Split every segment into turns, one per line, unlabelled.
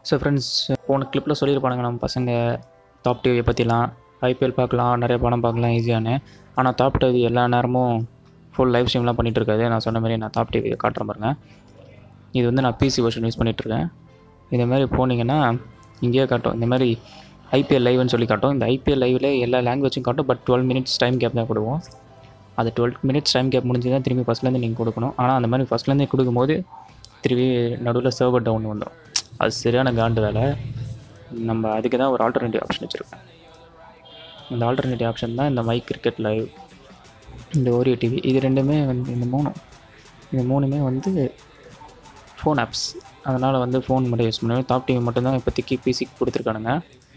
so friends போன கிளிப்பில் சொல்லியிருப்பானுங்க நம்ம பசங்க டாப் டிவியை பற்றிலாம் ஐபிஎல் பார்க்கலாம் நிறைய படம் பார்க்கலாம் ஈஸியானு ஆனால் டாப் டிவி எல்லா நேரமும் ஃபுல் லைவ் ஸ்ட்ரீம்லாம் பண்ணிகிட்டு இருக்காது நான் சொன்ன மாதிரி நான் டாப் டிவியை காட்டுறேன் பாருங்க இது வந்து நான் பிசி வெர்ஷன் யூஸ் பண்ணிகிட்ருக்கேன் இந்த மாதிரி போனீங்கன்னா இங்கேயே காட்டும் இந்த மாதிரி ஐபிஎல் லைவ்னு சொல்லி காட்டும் இந்த ஐபிஎல் லைவில் எல்லா லாங்குவேஜும் காட்டும் but twelve minutes time gap தான் கொடுவோம் அது டுவெல் மினிட்ஸ் டைம் கேப் முடிஞ்சு தான் திரும்பி ஃபஸ்ட்லேருந்து நீங்கள் கொடுக்கணும் ஆனால் அந்த மாதிரி ஃபஸ்ட்லேருந்தே கொடுக்கும்போது திரும்பி நடுவில் சர்வர் டவுன் வந்துடும் அது சரியான காண்டு வேலை நம்ம அதுக்கு தான் ஒரு ஆல்டர்னேட்டிவ் ஆப்ஷன் வச்சுருக்கேன் இந்த ஆல்டர்னேட்டிவ் ஆப்ஷன் தான் இந்த மை கிரிக்கெட் லைவ் இந்த ஓரியோ டிவி இது ரெண்டுமே வந்து இந்த மூணும் இந்த மூணுமே வந்து ஃபோன் ஆப்ஸ் அதனால் வந்து ஃபோன் மட்டும் யூஸ் பண்ணுவேன் டாப் டிவி மட்டும்தான் இப்போதைக்கு பிசிக்கு கொடுத்துருக்கானுங்க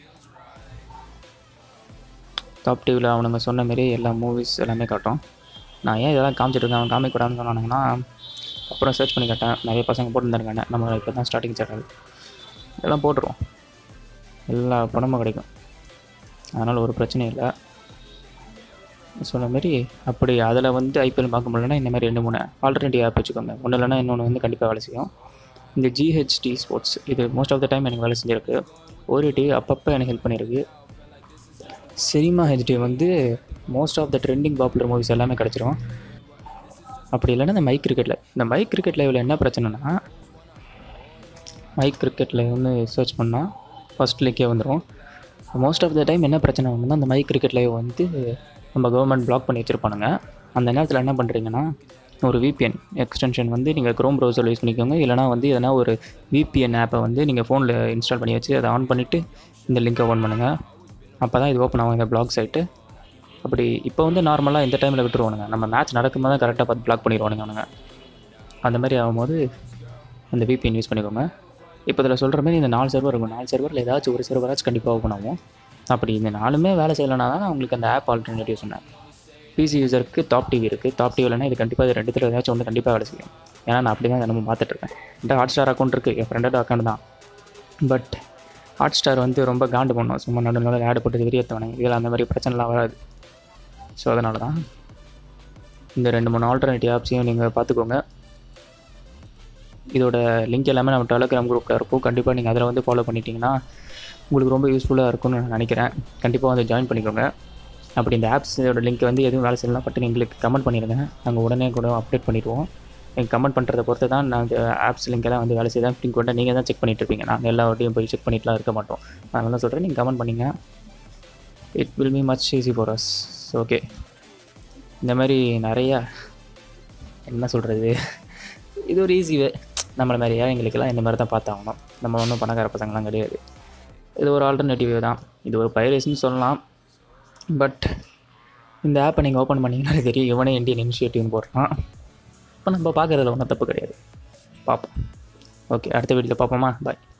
டாப் டிவியில் அவனுங்க சொன்ன மாரி எல்லா மூவிஸ் எல்லாமே காட்டும் நான் ஏன் இதெல்லாம் காமிச்சிட்டு இருக்கேன் அவன் காமிக்கூடாதுன்னு சொன்னானுங்கன்னா அப்புறம் சர்ச் பண்ணி கேட்டேன் நிறைய பசங்க போட்டுருந்தாருக்காங்க நம்ம இப்போ தான் ஸ்டார்டிங் சேனல் இதெல்லாம் போட்டுருவோம் எல்லா படமும் கிடைக்கும் அதனால் ஒரு பிரச்சனையும் இல்லை சொன்ன மாதிரி அப்படி அதில் வந்து ஐபிஎல் பார்க்க முடியலன்னா இந்த மாதிரி ரெண்டு மூணு ஆல்டர்னேட்டிவ் ஆப் வச்சுக்கோங்க ஒன்று இல்லைன்னா இன்னொன்று வந்து கண்டிப்பாக வேலை செய்யும் இந்த ஜிஹெச்டி ஸ்போர்ட்ஸ் இது மோஸ்ட் ஆஃப் த டைம் எனக்கு வேலை செஞ்சிருக்கு ஒரு டிவி அப்பப்போ எனக்கு ஹெல்ப் பண்ணியிருக்கு சினிமா ஹெச்டி வந்து most of the trending popular movies எல்லாமே கிடச்சிரும் அப்படி இல்லைன்னா இந்த மைக் கிரிக்கெட்டில் இந்த மைக் கிரிக்கெட் லைவில் என்ன பிரச்சனைனா மைக் கிரிக்கெட் லைவ்னு சர்ச் பண்ணால் ஃபஸ்ட் லிக்கே வந்துடும் மோஸ்ட் ஆஃப் த டைம் என்ன பிரச்சனை ஒன்றுனா அந்த மைக் கிரிக்கெட் லைவ் வந்து நம்ம கவர்மெண்ட் பிளாக் பண்ணி வச்சுருப்பானுங்க அந்த நேரத்தில் என்ன பண்ணுறீங்கன்னா ஒரு விபிஎன் எக்ஸ்டென்ஷன் வந்து நீங்கள் க்ரோம் ப்ரௌசரில் யூஸ் பண்ணிக்கோங்க இல்லைனா வந்து எதனா ஒரு விபிஎன் ஆப்பை வந்து நீங்கள் ஃபோனில் இன்ஸ்டால் பண்ணி வச்சு அதை ஆன் பண்ணிவிட்டு இந்த லிங்கை ஓன் பண்ணுங்கள் அப்போ தான் இது ஓப்பன் ஆகும் இந்த பிளாக் சைட்டு அப்படி இப்போ வந்து நார்மலாக இந்த டைமில் விட்டுருவானுங்க நம்ம மேட்ச் நடக்கும்போது தான் கரெக்டாக பார்த்து பிளாக் பண்ணிடுவானுங்க அவனுங்க அந்த மாதிரி ஆகும்போது அந்த விபிஎன் யூஸ் பண்ணிக்கோங்க இப்போ இதில் சொல்கிற மாதிரி இந்த நாலு சர்வர் இருக்கும் நாலு சர்வரில் ஏதாச்சும் ஒரு சர்வராச்சும் கண்டிப்பாக ஓப்பன் ஆகும் அப்படி இந்த நாலுமே வேலை செய்யலைனா தான் உங்களுக்கு அந்த ஆப் ஆல்டர்னேட்டிவ் சொன்னேன் பிசி யூசருக்கு டாப் டிவி இருக்குது டாப் டிவிலனா இது கண்டிப்பாக இது ரெண்டுத்தில் ஏதாச்சும் ஒன்று கண்டிப்பாக வேலை செய்யும் ஏன்னா நான் அப்படி தான் தினமும் பார்த்துட்ருக்கேன் என்கிட்ட ஹாட் ஸ்டார் அக்கௌண்ட் இருக்குது என் ஃப்ரெண்டோட அக்கௌண்ட் தான் பட் ஹாட் ஸ்டார் வந்து ரொம்ப காண்டு பண்ணும் சும்மா நடு நடுவில் ஆடு போட்டு விரியத்தவனுங்க இதில் அந்த மாதிரி பிரச்சனைலாம் வராது ஸோ அதனால தான் இந்த ரெண்டு மூணு ஆல்டர்னேட்டிவ் ஆப்ஸையும் நீங்கள் பார்த்துக்கோங்க இதோட லிங்க் எல்லாமே நம்ம டெலகிராம் குரூப்பில் இருக்கும் கண்டிப்பாக நீங்கள் அதில் வந்து ஃபாலோ பண்ணிட்டீங்கன்னா உங்களுக்கு ரொம்ப யூஸ்ஃபுல்லாக இருக்கும்னு நான் நினைக்கிறேன் கண்டிப்பாக வந்து ஜாயின் பண்ணிக்கோங்க அப்படி இந்த ஆப்ஸோட லிங்க் வந்து எதுவும் வேலை செய்யலாம் பட்டு எங்களுக்கு கமெண்ட் பண்ணிடுங்க நாங்கள் உடனே கூட அப்டேட் பண்ணிடுவோம் நீங்கள் கமெண்ட் பண்ணுறத பொறுத்து தான் நாங்கள் ஆப்ஸ் லிங்க் எல்லாம் வந்து வேலை செய்தால் லிங்க் கூட நீங்கள் தான் செக் பண்ணிட்டு இருப்பீங்க நாங்கள் எல்லா வாட்டியும் போய் செக் பண்ணிட்டுலாம் இருக்க மாட்டோம் அதனால தான் சொல்கிறேன் நீங்கள் கமெண்ட் பண்ணிங்க it will be much easy for us okay இந்த மாதிரி நிறையா என்ன சொல்கிறது இது ஒரு ஈஸி வே நம்மளை மாதிரி ஏழைங்களுக்கெல்லாம் இந்த மாதிரி தான் பார்த்தாகணும் நம்ம ஒன்றும் பணக்கார பசங்களாம் கிடையாது இது ஒரு ஆல்டர்னேட்டிவ் தான் இது ஒரு பைரேஸ்னு சொல்லலாம் பட் இந்த ஆப்பை நீங்கள் ஓப்பன் பண்ணிங்கன்னா தெரியும் இவனே இந்தியன் இனிஷியேட்டிவ்னு போடுறான் இப்போ நம்ம பார்க்குறதுல ஒன்றும் தப்பு கிடையாது பார்ப்போம் ஓகே அடுத்த வீடியோவில் பார்ப்போமா பாய்